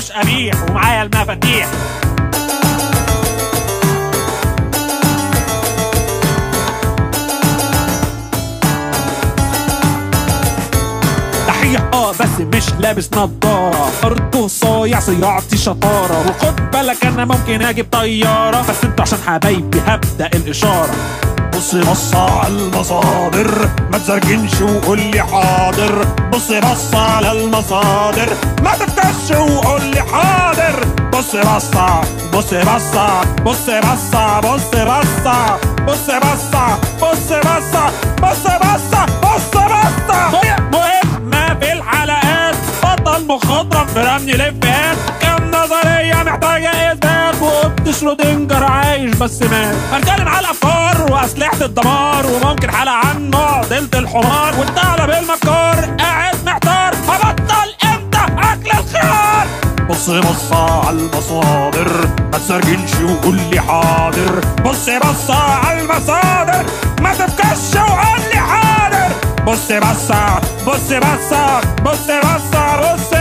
مش قبيح ومعايا المفاتيح تحية اه بس مش لابس نضارة برضه صايع صياعتي شطارة وخد بالك انا ممكن اجيب طيارة بس انتوا عشان حبايبي هبدأ الاشارة بص بص على المصادر ما تزرجنش وقول لي حاضر بص بص على المصادر ما تفتش وقول لي حاضر بص بص بص بص بص بص بص بص بص بص بص بص بص بص بص بص مهمة في الحلقات بطل مخضرم في رمي الافيهات كم نظرية محتاجة اثبات وقت شرودنجر عايش بس مات هنتكلم على الافكار واسلحة الدمار وممكن حلقة عن معضلة الحمار والثعلب المكار قاعد محتار هبطل امتى اكل الخيار بص بص على المصادر ما تسرجنش وقول لي حاضر بص بص على المصادر ما تفكش وقول لي حاضر بص بص بص بص بص بص بص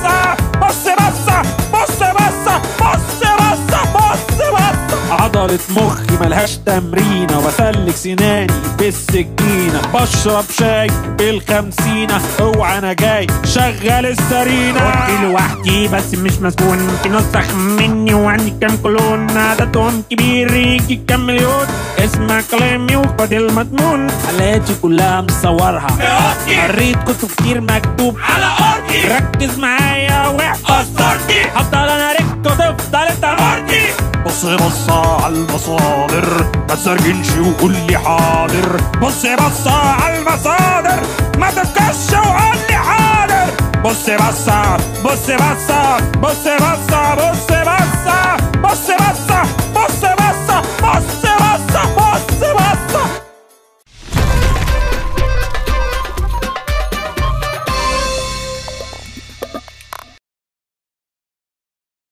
بص بص بص بص بص بص بص بص بص عضلة مخي ملهاش تمرينة وبسلك سناني بالسكينة بشرب شاي بالخمسينة اوعى انا جاي شغل السرينة كنت لوحدي بس مش مسكون في نسخ مني وعندي كام كلون عددهم كبير يجي كام مليون اسمع كلامي وخد المضمون حلقاتي كلها مصورها بأوضتي. قريت كتب كتير مكتوب على أرضي ركز معايا واحفظ أسطورتي هفضل انا رك وتفضل انت مرضي بص بص على المصادر ما تسرجنش وقول لي حاضر بص بص على المصادر ما تفكش وقول لي حاضر بص بص بص بص بص بص بص بص بص بص